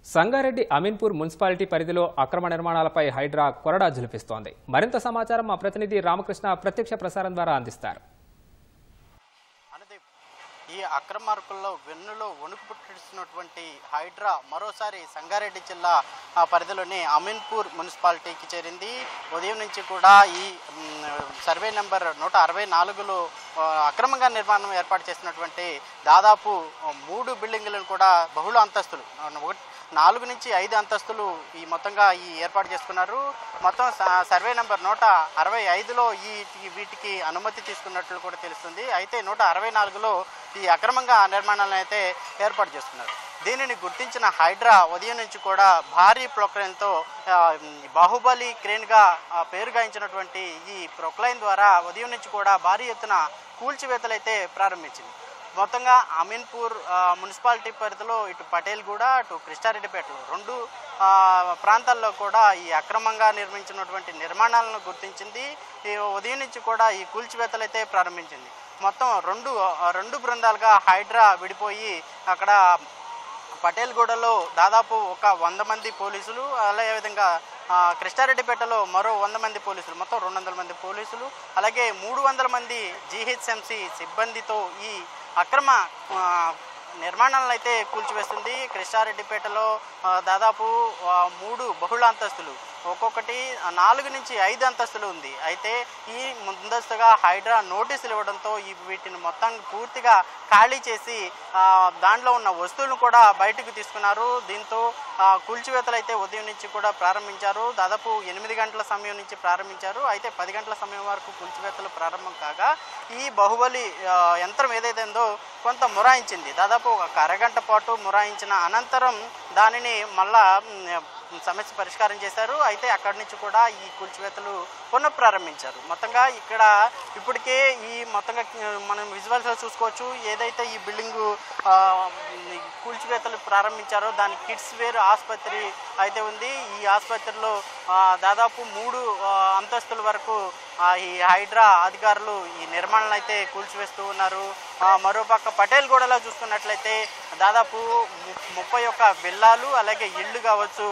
Sangareddy Ameenpur municipality పరిధిలో అక్రమ నిర్మాణాలపై హైడ్రా కొరడా జులిపిస్తోంది మరింత సమాచారం మా ప్రతినిధి రామకృష్ణ ప్రత్యక్ష ప్రసారం ద్వారా అందిస్తారు అనుదీప్ ఈ అక్రమార్కుల్లో వెన్నులో వణుకు పుట్టిస్తున్నటువంటి హైడ్రా మరోసారి సంగారెడ్డి జిల్లా ఆ, పరిధిలోని అమీన్పూర్ మున్సిపాలిటీకి చేరింది ఉదయం నుంచి కూడా ఈ మ్, సర్వే నెంబర్ నూట అరవై నాలుగులో ఆ, అక్రమంగా నిర్మాణం ఏర్పాటు చేసినటువంటి దాదాపు ఆ, మూడు బిల్డింగులను కూడా బహుళ అంతస్తులు ఆ, ఒకటి నాలుగు నుంచి ఐదు అంతస్తులు ఈ మొత్తంగా ఈ ఏర్పాటు చేసుకున్నారు మొత్తం స- సర్వే నెంబర్ నూట అరవై ఐదులో ఈ ఈ వీటికి అనుమతి తీసుకున్నట్లు కూడా తెలుస్తుంది అయితే నూట అరవై నాలుగులో ఈ అక్రమంగా నిర్మాణాలను అయితే ఏర్పాటు చేసుకున్నారు దీనిని గుర్తించిన హైడ్రా ఉదయం నుంచి కూడా భారీ ప్రొక్లైన్తో ఆ, బాహుబలి క్రేన్గా ఆ, పేరు గాయించినటువంటి ఈ ప్రొక్లైన్ ద్వారా ఉదయం నుంచి కూడా భారీ ఎత్తున కూల్చివేతలు అయితే ప్రారంభించింది మొత్తంగా అమీన్పూర్ ఆ, మున్సిపాలిటీ పరిధిలో ఇటు పటేల్గూడ అటు కృష్ణారెడ్డిపేటలో రెండు ఆ, ప్రాంతాల్లో కూడా ఈ అక్రమంగా నిర్మించినటువంటి నిర్మాణాలను గుర్తించింది ఈ ఉదయం నుంచి కూడా ఈ కూల్చివేతలు అయితే ప్రారంభించింది మొత్తం రెండు ఆ, రెండు బృందాలుగా హైడ్రా విడిపోయి అక్కడ పటేల్గూడలో దాదాపు ఒక వంద మంది పోలీసులు అదే విధంగా ఆ, కృష్ణారెడ్డిపేటలో మరో వంద మంది పోలీసులు మొత్తం రెండు వందల మంది పోలీసులు అలాగే మూడు వందల మంది జీహెచ్ఎంసి సిబ్బందితో ఈ అక్రమ ఆ, నిర్మాణాలను అయితే కూల్చివేస్తుంది కృష్ణారెడ్డిపేటలో ఆ, దాదాపు ఆ, మూడు బహుళ అంతస్తులు ఒక్కొక్కటి నాలుగు నుంచి ఐదు అంతస్తులు ఉంది అయితే ఈ ముందస్తుగా హైడ్రా నోటీసులు ఇవ్వడంతో ఈ వీటిని మొత్తం పూర్తిగా ఖాళీ చేసి ఆ, దాంట్లో ఉన్న వస్తువులను కూడా బయటకు తీసుకున్నారు దీంతో ఆ, కూల్చివేతలు అయితే ఉదయం నుంచి కూడా ప్రారంభించారు దాదాపు ఎనిమిది గంటల సమయం నుంచి ప్రారంభించారు అయితే పది గంటల సమయం వరకు కూల్చివేతలు ప్రారంభం కాగా ఈ బాహుబలి ఆ, యంత్రం ఏదైతే ఉందో కొంత మొరాయించింది దాదాపు ఒక అరగంట పాటు మొరాయించిన అనంతరం దానిని మళ్ళా మ్, సమస్య పరిష్కారం చేశారు అయితే అక్కడి నుంచి కూడా ఈ కూల్చివేతలు పునఃప్రారంభించారు మొత్తంగా ఇక్కడ ఇప్పటికే ఈ మొత్తంగా మనం విజువల్స్లో చూసుకోవచ్చు ఏదైతే ఈ బిల్డింగు ఆ, ఈ కూల్చివేతలు ప్రారంభించారో దాని కిడ్స్ వేర్ ఆసుపత్రి అయితే ఉంది ఈ ఆసుపత్రిలో ఆ, దాదాపు మూడు ఆ, అంతస్తుల వరకు ఆ, ఈ హైడ్రా అధికారులు ఈ నిర్మాణాలు అయితే కూల్చివేస్తూ ఉన్నారు ఆ, మరోపక్క పటేల్గూడలో చూసుకున్నట్లయితే దాదాపు ము- ముప్పై ఒక్క విల్లాలు అలాగే ఇళ్ళు కావచ్చు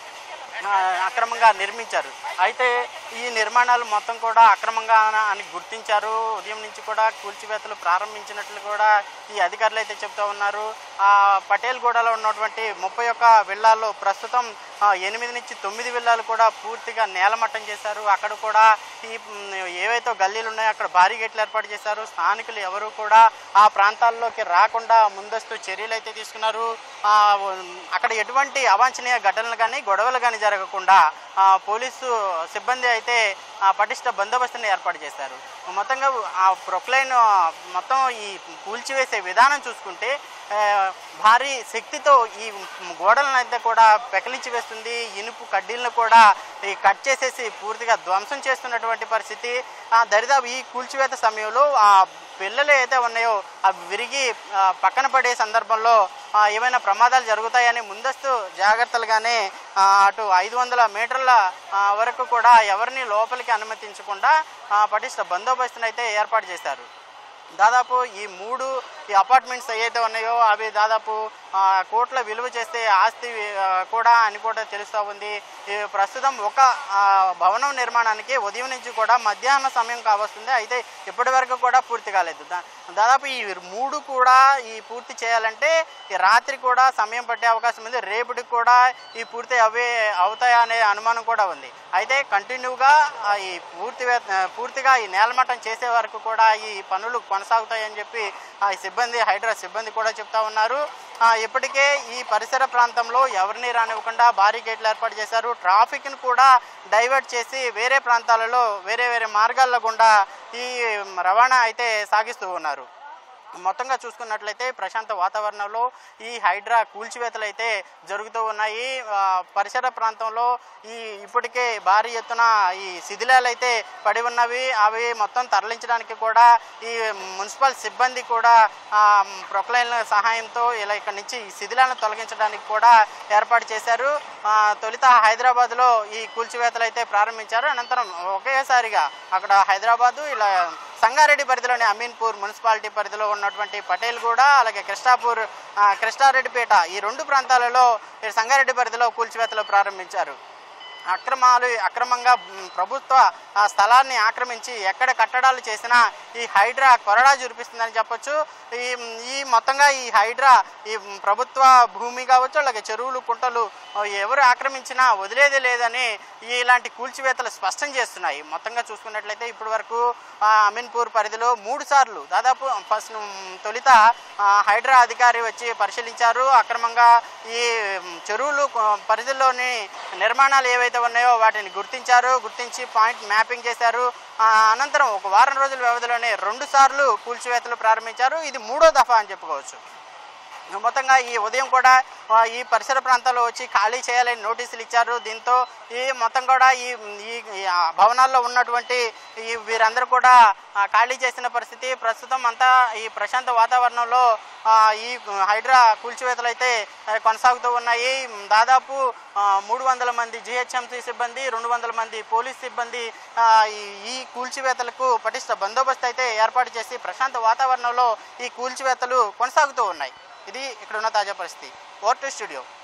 ఆ, అక్రమంగా నిర్మించారు అయితే ఈ నిర్మాణాలు మొత్తం కూడా అక్రమంగా అని గుర్తించారు ఉదయం నుంచి కూడా కూల్చివేతలు ప్రారంభించినట్లు కూడా ఈ అధికారులు అయితే చెప్తా ఉన్నారు ఆ పటేల్గూడలో ఉన్నటువంటి ముప్పై ఒక్క విల్లాల్లో ప్రస్తుతం ఆ, ఎనిమిది నుంచి తొమ్మిది విల్లాలు కూడా పూర్తిగా నేలమట్టం చేశారు అక్కడ కూడా ఈ మ్, ఏవైతే గల్లీలు ఉన్నాయో అక్కడ భారీ గేట్లు ఏర్పాటు చేశారు స్థానికులు ఎవరు కూడా ఆ ప్రాంతాల్లోకి రాకుండా ముందస్తు చర్యలు అయితే తీసుకున్నారు ఆ, అక్కడ ఎటువంటి అవాంఛనీయ ఘటనలు కానీ గొడవలు కానీ జరగకుండా ఆ, పోలీసు సిబ్బంది అయితే ఆ, పటిష్ట బందోబస్తుని ఏర్పాటు చేశారు మొత్తంగా ఆ ప్రొక్లైన్ ఆ, మొత్తం ఈ కూల్చివేసే విధానం చూసుకుంటే ఆ, భారీ శక్తితో ఈ గోడలను అయితే కూడా పెకలించి వేస్తుంది ఇనుపు కడ్డీలను కూడా ఈ కట్ చేసేసి పూర్తిగా ధ్వంసం చేస్తున్నటువంటి పరిస్థితి ఆ, దరిదాపు ఈ కూల్చివేత సమయంలో ఆ పిల్లలు అయితే ఉన్నాయో అవి విరిగి ఆ, పక్కన పడే సందర్భంలో ఆ, ఏమైనా ప్రమాదాలు జరుగుతాయని ముందస్తు జాగ్రత్తలుగానే ఆ, అటు ఐదు వందల మీటర్ల ఆ, వరకు కూడా ఎవరిని లోపలికి అనుమతించకుండా ఆ, పటిష్ట బందోబస్తును అయితే ఏర్పాటు చేశారు దాదాపు ఈ మూడు ఈ అపార్ట్మెంట్స్ ఏవైతే ఉన్నాయో అవి దాదాపు ఆ, కోట్ల విలువ చేస్తే ఆస్తి ఆ, కూడా అని కూడా తెలుస్తూ ఉంది ఈ ప్రస్తుతం ఒక ఆ, భవనం నిర్మాణానికి ఉదయం నుంచి కూడా మధ్యాహ్న సమయం కావస్తుంది అయితే ఇప్పటి వరకు కూడా పూర్తి కాలేదు దా- దాదాపు ఈ మూడు కూడా ఈ పూర్తి చేయాలంటే ఈ రాత్రి కూడా సమయం పట్టే అవకాశం ఉంది రేపటికి కూడా ఈ పూర్తి అవే అవుతాయా అనే అనుమానం కూడా ఉంది అయితే కంటిన్యూగా ఆ, ఈ పూర్తి వే- పూర్తిగా ఈ నేలమట్టం చేసే వరకు కూడా ఈ పనులు కొనసాగుతాయని చెప్పి ఆ ఈ సిబ్బంది హైడ్రా సిబ్బంది కూడా చెప్తా ఉన్నారు ఆ, ఇప్పటికే ఈ పరిసర ప్రాంతంలో ఎవరిని రానివ్వకుండా భారీ గేట్లు ఏర్పాటు చేశారు ట్రాఫిక్ను కూడా డైవర్ట్ చేసి వేరే ప్రాంతాలలో వేరే వేరే మార్గాల గుండా ఈ రవాణా అయితే సాగిస్తూ ఉన్నారు మొత్తంగా చూసుకున్నట్లయితే ప్రశాంత వాతావరణంలో ఈ హైడ్రా కూల్చివేతలు అయితే జరుగుతూ ఉన్నాయి ఆ, పరిసర ప్రాంతంలో ఈ ఇప్పటికే భారీ ఎత్తున ఈ శిథిలాలు అయితే పడి ఉన్నవి అవి మొత్తం తరలించడానికి కూడా ఈ మున్సిపల్ సిబ్బంది కూడా ఆ, ప్రొక్లైన్ సహాయంతో ఇలా ఇక్కడ నుంచి ఈ శిథిలాలను తొలగించడానికి కూడా ఏర్పాటు చేశారు ఆ, తొలుత హైదరాబాద్లో ఈ కూల్చివేతలు అయితే ప్రారంభించారు అనంతరం ఒకేసారిగా అక్కడ హైదరాబాదు ఇలా సంగారెడ్డి పరిధిలోని అమీన్పూర్ మున్సిపాలిటీ పరిధిలో ఉన్నటువంటి పటేల్ కూడా అలాగే కృష్ణాపూర్ ఆ, కృష్ణారెడ్డిపేట ఈ రెండు ప్రాంతాలలో ఈ సంగారెడ్డి పరిధిలో కూల్చివేతలు ప్రారంభించారు అక్రమాలు అక్రమంగా మ్, ప్రభుత్వ ఆ, స్థలాన్ని ఆక్రమించి ఎక్కడ కట్టడాలు చేసినా ఈ హైడ్రా కొరడా చూపిస్తుందని చెప్పొచ్చు ఈ ఈ మొత్తంగా ఈ హైడ్రా ఈ మ్, ప్రభుత్వ భూమి కావచ్చు అలాగే చెరువులు కుంటలు ఆ, ఎవరు ఆక్రమించినా వదిలేది లేదని ఈ ఇలాంటి కూల్చివేతలు స్పష్టం చేస్తున్నాయి మొత్తంగా చూసుకున్నట్లయితే ఇప్పటి వరకు ఆ, అమీన్పూర్ పరిధిలో మూడు సార్లు దాదాపు ఫస్ట్ మ్, తొలిత ఆ, హైడ్రా అధికారి వచ్చి పరిశీలించారు అక్రమంగా ఈ మ్, చెరువులు ఆ, పరిధిలోని నిర్మాణాలు ఏవైతే ఉన్నాయో వాటిని గుర్తించారు గుర్తించి పాయింట్ మ్యాపింగ్ చేశారు ఆ, అనంతరం ఒక వారం రోజుల వ్యవధిలోనే రెండు సార్లు కూల్చివేతలు ప్రారంభించారు ఇది మూడో దఫా అని చెప్పుకోవచ్చు మొత్తంగా ఈ ఉదయం కూడా ఆ, ఈ పరిసర ప్రాంతాల్లో వచ్చి ఖాళీ చేయాలని నోటీసులు ఇచ్చారు దీంతో ఈ మొత్తం కూడా ఈ ఈ ఈ ఆ భవనాల్లో ఉన్నటువంటి ఈ వీరందరూ కూడా ఆ, ఖాళీ చేసిన పరిస్థితి ప్రస్తుతం అంతా ఈ ప్రశాంత వాతావరణంలో ఆ, ఈ హైడ్రా కూల్చివేతలు అయితే ఆ, కొనసాగుతూ ఉన్నాయి దాదాపు మూడు వందల మంది జిహెచ్ఎంసీ సిబ్బంది రెండు వందల మంది పోలీస్ సిబ్బంది ఆ, ఈ- ఈ కూల్చివేతలకు పటిష్ట బందోబస్తు అయితే ఏర్పాటు చేసి ప్రశాంత వాతావరణంలో ఈ కూల్చివేతలు కొనసాగుతూ ఉన్నాయి ఇది ఇక్కడ ఉన్న తాజా పరిస్థితి ఓర్ టు స్టూడియో